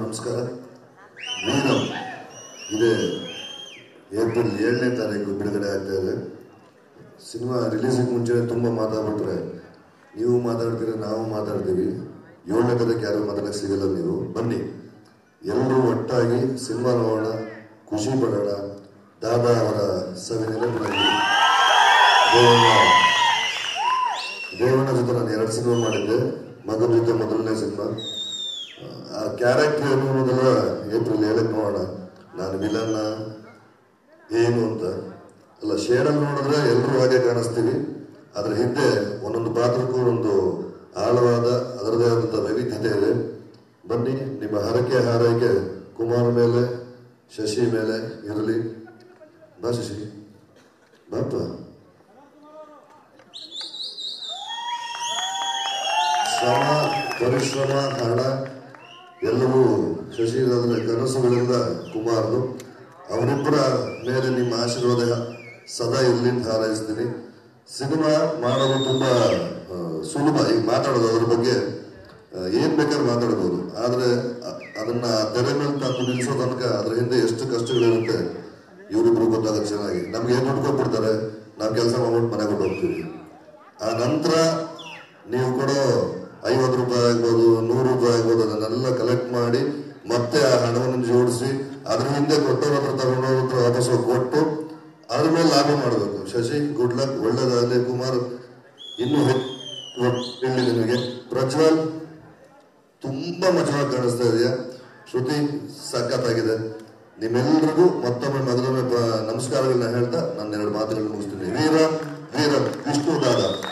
ನಮಸ್ಕಾರ ವೀರಂ ಇದೆ ಏಪ್ರಿಲ್ ಏಳನೇ ತಾರೀಕು ಬಿಡುಗಡೆ ಆಗ್ತಾ ಇದೆ ಸಿನಿಮಾ ರಿಲೀಸಿಗೆ ಮುಂಚೆ ತುಂಬ ಮಾತಾಡ್ಬಿಟ್ರೆ ನೀವು ಮಾತಾಡ್ತೀರ ನಾವು ಮಾತಾಡ್ತೀವಿ ಏಳನೇ ತಾರೀಕು ಯಾರು ಮಾತಾಡಕ್ಕೆ ಸಿಗಲ್ಲ ನೀವು ಬನ್ನಿ ಎಲ್ಲರೂ ಒಟ್ಟಾಗಿ ಸಿನಿಮಾ ನೋಡೋಣ ಖುಷಿ ಪಡೋಣ ದಾದಾ ಅವರ ಸವಿ ನೆನಪಿನಲ್ಲಿ ದೇವಣ್ಣ ದೇವಣ್ಣ ಜೊತೆ ನಾನು ಎರಡು ಸಿನಿಮಾ ಮಾಡಿದ್ದೆ ಮಗನ ಜೊತೆ ಮೊದಲನೇ ಸಿನಿಮಾ ಆ ಕ್ಯಾರೆಕ್ಟರ್ ಏನು ಅನ್ನೋದೆಲ್ಲ ಏಪ್ರಿಲ್ ಏಳಕ್ಕೆ ನೋಡೋಣ ನಾನು ವಿಲನ್ನ ಏನು ಅಂತ ಅಲ್ಲ ಶೇಡಲ್ಲಿ ನೋಡಿದ್ರೆ ಎಲ್ಲರೂ ಹಾಗೆ ಕಾಣಿಸ್ತೀವಿ ಅದ್ರ ಹಿಂದೆ ಒಂದೊಂದು ಪಾತ್ರಕ್ಕೂ ಒಂದು ಆಳವಾದ ಅದರದೇ ಆದಂಥ ವೈವಿಧ್ಯತೆ ಇದೆ ಬನ್ನಿ ನಿಮ್ಮ ಹರಕೆ ಹಾರೈಕೆ ಕುಮಾರ್ ಮೇಲೆ ಶಶಿ ಮೇಲೆ ಇರಲಿ ಬಾ ಶಶಿ ಬಾಪ ಶ್ರಮ ಪರಿಶ್ರಮ ಹಣ ಎಲ್ಲವೂ ಶಶಿರಾದ್ರ ಕನಸುಗಳಿಂದ ಕುಮಾರ್ದು ಅವರಿಬ್ಬರ ಮೇಲೆ ನಿಮ್ಮ ಆಶೀರ್ವಾದ ಸದಾ ಇರಲಿ ಅಂತ ಹಾರೈಸ್ತೀನಿ ಸಿನಿಮಾ ಮಾಡೋದು ತುಂಬಾ ಆ, ಸುಲಭ ಈಗ ಮಾತಾಡೋದು ಅದ್ರ ಬಗ್ಗೆ ಆ, ಏನ್ ಬೇಕಾದ್ರೂ ಮಾತಾಡ್ಬೋದು ಆದ್ರೆ ಅ- ಅದನ್ನ ತೆರೆ ಮೇಲೆ ತಂದು ನಿಲ್ಸೋ ತನಕ ಅದ್ರ ಹಿಂದೆ ಎಷ್ಟು ಕಷ್ಟಗಳಿರುತ್ತೆ ಇವರಿಬ್ರು ಗೊತ್ತಾಗೋದು ಚೆನ್ನಾಗಿ ನಮ್ಗೆ ಏನ್ ದುಡ್ಡು ಕೊಟ್ಬಿಡ್ತಾರೆ ನಾವು ಕೆಲಸ ಮಾಡ್ಬಿಟ್ಟು ಮನೆಗೆ ಕೊಟ್ಟು ಹೋಗ್ತೀವಿ ಆ ನಂತರ ನೀವು ಕೊಡೋ ಐವತ್ತು ರೂಪಾಯಿ ಆಗ್ಬೋದು ನೂರು ರೂಪಾಯಿ ಆಗ್ಬೋದು ಅದನ್ನೆಲ್ಲ ಕಲೆಕ್ಟ್ ಮಾಡಿ ಮತ್ತೆ ಆ ಹಣವನ್ನು ಜೋಡಿಸಿ ಅದ್ರ ಹಿಂದೆ ಕೊಟ್ಟವ್ರ ಹತ್ರ ತಗೊಂಡವ್ರ ಹತ್ರ ವಾಪಸ್ ಹೋಗಿ ಕೊಟ್ಟು ಅದ್ರ ಮೇಲೆ ಲಾಭ ಮಾಡಬೇಕು ಶಶಿ ಗುಡ್ ಲಕ್ ಒಳ್ಳೇದಾಗಲಿ ಕುಮಾರ್ ಇನ್ನೂ ಹೆಚ್ಚು ಹೇಳಿ ನಿಮಗೆ ಪ್ರಜ್ವಲ್ ತುಂಬಾ ಮಜವಾಗಿ ಕಾಣಿಸ್ತಾ ಇದೆಯಾ ಶ್ರುತಿ ಸಖತ್ತಾಗಿದೆ ನಿಮ್ಮೆಲ್ಲರಿಗೂ ಮತ್ತೊಮ್ಮೆ ಮಗದೊಮ್ಮೆ ಪ- ನಮಸ್ಕಾರಗಳನ್ನ ಹೇಳ್ತಾ ನನ್ನ ಎರಡು ಮಾತುಗಳನ್ನ ಮುಗಿಸ್ತೀನಿ ವೀರ ವೀರ ವಿಷ್ಣು ದಾದ